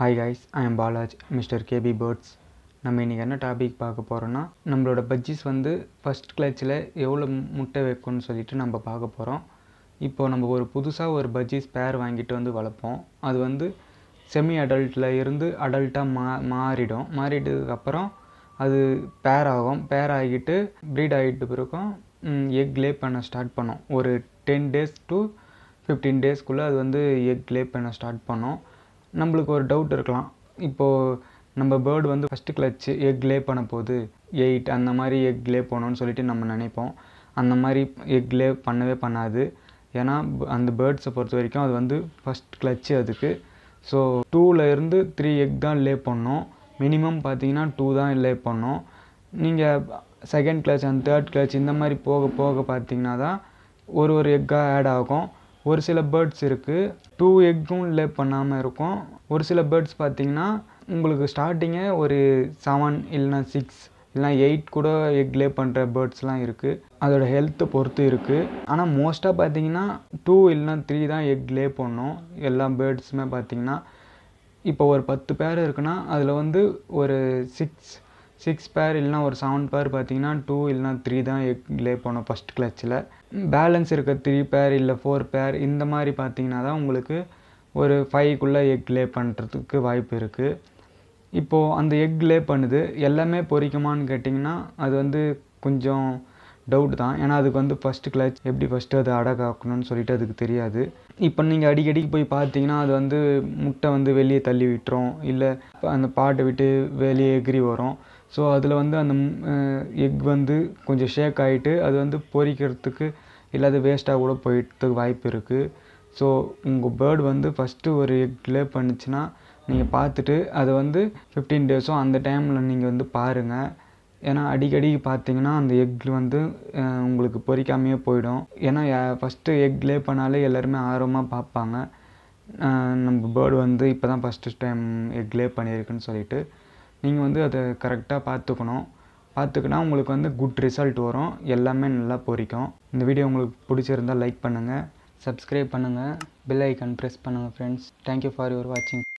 hi guys I am Balaj mister KP birds நம்ம இன்றைக்கி என்ன டாபிக் பார்க்க போகிறோன்னா நம்மளோட பஜ்ஜிஸ் வந்து ஃபஸ்ட் கிளச்சில் எவ்வளோ முட்டை வைக்கும்னு சொல்லிட்டு நம்ம பார்க்க போகிறோம் இப்போ நம்ம ஒரு புதுசாக ஒரு பஜ்ஜிஸ் பேர் வாங்கிட்டு வந்து வளர்ப்போம் அது வந்து செமி அடல்ட்டில் இருந்து அடல்ட்டாக மா மாறிடும் மாறிட்டதுக்கப்புறம் அது பேர் ஆகும் பேர் ஆகிட்டு ப்ரீட் ஆகிட்டு பிறகும் எக் லே பண்ண ஸ்டார்ட் பண்ணும் ஒரு டென் டேஸ் டு ஃபிஃப்டீன் டேஸ்க்குள்ளே அது வந்து எக் லே பண்ண ஸ்டார்ட் பண்ணும் நம்மளுக்கு ஒரு டவுட் இருக்கலாம் இப்போது நம்ம பேர்டு வந்து ஃபஸ்ட்டு கிளச்சு எக் லே பண்ண போகுது எயிட் அந்த மாதிரி எக் லே பண்ணணும்னு சொல்லிட்டு நம்ம நினைப்போம் அந்த மாதிரி எக் லே பண்ணவே பண்ணாது ஏன்னா ப- அந்த பேர்ட்ஸை பொறுத்த வரைக்கும் அது வந்து ஃபஸ்ட் கிளச்சு அதுக்கு ஸோ டூவில் இருந்து த்ரீ எக் தான் லே பண்ணோம் மினிமம் பார்த்தீங்கன்னா டூ தான் லே பண்ணோம் நீங்கள் second class and third class இந்த மாதிரி போக போக பார்த்தீங்கன்னா தான் ஒரு ஒரு எக்காக ஆட் ஆகும் ஒரு சில பேர்ட்ஸ் இருக்குது டூ எக்கும் லே பண்ணாமல் இருக்கும் ஒரு சில பேர்ட்ஸ் பார்த்தீங்கன்னா உங்களுக்கு ஸ்டார்டிங்கே ஒரு செவன் இல்லைனா சிக்ஸ் இல்லைனா எயிட் கூட எக் லே பண்ணுற பேர்ட்ஸ்லாம் இருக்குது அதோட ஹெல்த்தை பொறுத்து இருக்குது ஆனால் மோஸ்ட்டாக பார்த்தீங்கன்னா டூ இல்லைனா த்ரீ தான் எக் லே பண்ணும் எல்லா பேர்ட்ஸுமே பார்த்தீங்கன்னா இப்போ ஒரு பத்து பேர் இருக்குன்னா அதில் வந்து ஒரு சிக்ஸ் சிக்ஸ் பேர் இல்லைனா ஒரு செவன் பேர் பார்த்தீங்கன்னா டூ இல்லைனா த்ரீ தான் எக் லே பண்ணும் ஃபஸ்ட் கிளச்சில் பேலன்ஸ் இருக்க த்ரீ பேர் இல்லை ஃபோர் பேர் இந்த மாதிரி பார்த்தீங்கன்னா தான் உங்களுக்கு ஒரு ஃபைவ்க்குள்ளே எக் லே பண்ணுறதுக்கு வாய்ப்பு இருக்குது இப்போது அந்த எக் லே பண்ணுது எல்லாமே பொரிக்குமான்னு கேட்டிங்கன்னா அது வந்து கொஞ்சம் டவுட் தான் ஏன்னா அதுக்கு வந்து ஃபஸ்ட்டு கிளச் எப்படி ஃபஸ்ட்டு அது அடகாக்கணும்னு சொல்லிட்டு அதுக்கு தெரியாது இப்போ நீங்கள் அடிக்கடிக்கு போய் பார்த்தீங்கன்னா அது வந்து முட்டை வந்து வெளியே தள்ளி விட்டுரும் இல்லை அந்த பாட்டை விட்டு வெளியே எகிரி வரும் ஸோ அதில் வந்து அந்த எக் வந்து கொஞ்சம் ஷேக் ஆகிட்டு அது வந்து பொரிக்கிறதுக்கு இல்லை அது வேஸ்ட்டாக கூட போயிட்டதுக்கு வாய்ப்பு இருக்குது ஸோ உங்கள் பேர்டு வந்து ஃபஸ்ட்டு ஒரு எக் லே பண்ணுச்சுன்னா நீங்கள் பார்த்துட்டு அதை வந்து ஃபிஃப்டீன் டேஸும் அந்த டைமில் நீங்கள் வந்து பாருங்கள் ஏன்னா அடிக்கடி பார்த்தீங்கன்னா அந்த எக் வந்து அஹ், உங்களுக்கு பொரிக்காமையே போயிடும் ஏன்னா ஃபஸ்ட்டு எக் லே பண்ணாலே எல்லாருமே ஆர்வமாக பார்ப்பாங்க அஹ், நம்ம பேர்டு வந்து இப்போ தான் ஃபஸ்ட்டு டைம் எக் லே பண்ணியிருக்குன்னு சொல்லிட்டு நீங்கள் வந்து அதை கரெக்டாக பார்த்துக்கணும் பார்த்துக்கினா உங்களுக்கு வந்து குட் ரிசல்ட் வரும் எல்லாமே நல்லா பொரிக்கும் இந்த வீடியோ உங்களுக்கு பிடிச்சிருந்தால் லைக் பண்ணுங்கள் சப்ஸ்கிரைப் பண்ணுங்கள் பெல் ஐக்கான் ப்ரெஸ் பண்ணுங்கள் ஃப்ரெண்ட்ஸ் தேங்க்யூ ஃபார் யுவர் வாட்சிங்